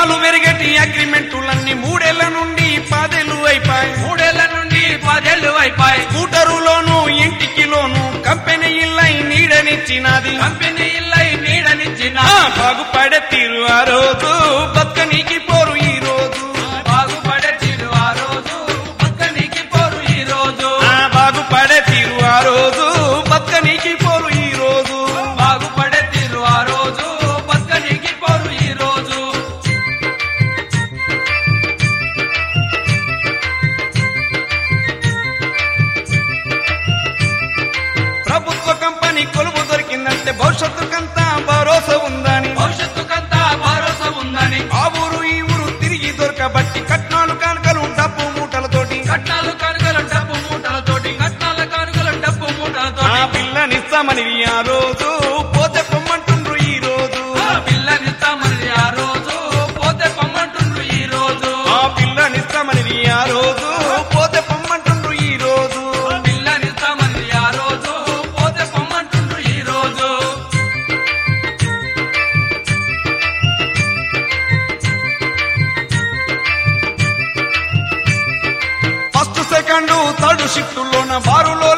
జీతాలు పెరిగేటి అగ్రిమెంటులన్నీ మూడేళ్ల నుండి పదేళ్లు అయిపోయి మూడేళ్ల నుండి పదేళ్లు అయిపోయి స్కూటరులోను ఇంటికిలోను కంపెనీ ఇల్లై నీడనిచ్చినది కంపెనీ ఇల్లై నీడనిచ్చిన ఆ, బాగుపడే తీరు ఆ రోజు బతకనీకి పోరు ఈ రోజు బాగుపడే తీరు ఆ రోజు పక్కనికి పోరు ఈ రోజు ఆ, బాగుపడే తీరు ఆ రోజు బతకనీకి పోరు ఈ రోజు బాగుపడే తీరు ఆ రోజు పక్కనికి పోరు ఈ రోజు ప్రభుత్వ కంపెనీ కొలువు దొరికిందంటే భవిష్యత్తుకంతా భరోసా ఉందని భవిష్యత్తుకంతా భరోసా ఉందని ఆ ఊరు ఈ ఊరు తిరిగి దొరకబట్టి కట్నాలు కానుకలు డబ్బు మూటలతోటి కట్నాలు కానుకల డబ్బు మూటలతోటి కట్నాల కానుకల డబ్బు ఆ మూటలతోటి పిల్లనిస్తామని ఆ రోజు పోతే పొమ్మంటుండ్రు ఈ రోజు ఆ పిల్లనిస్తామని ఆ రోజు పోతే పొమ్మంటుండ్రు ఈ రోజు ఆ పిల్లనిస్తామని ఆ రోజు పోతే పొమ్మంటుండ్రు ఈ రోజు పిల్లనిస్తామని ఆ రోజు పోతే పొమ్మంటుండ్రు ఈ రోజు ఫస్ట్ సెకండ్ థర్డ్ షిఫ్ట్ లోన బారులో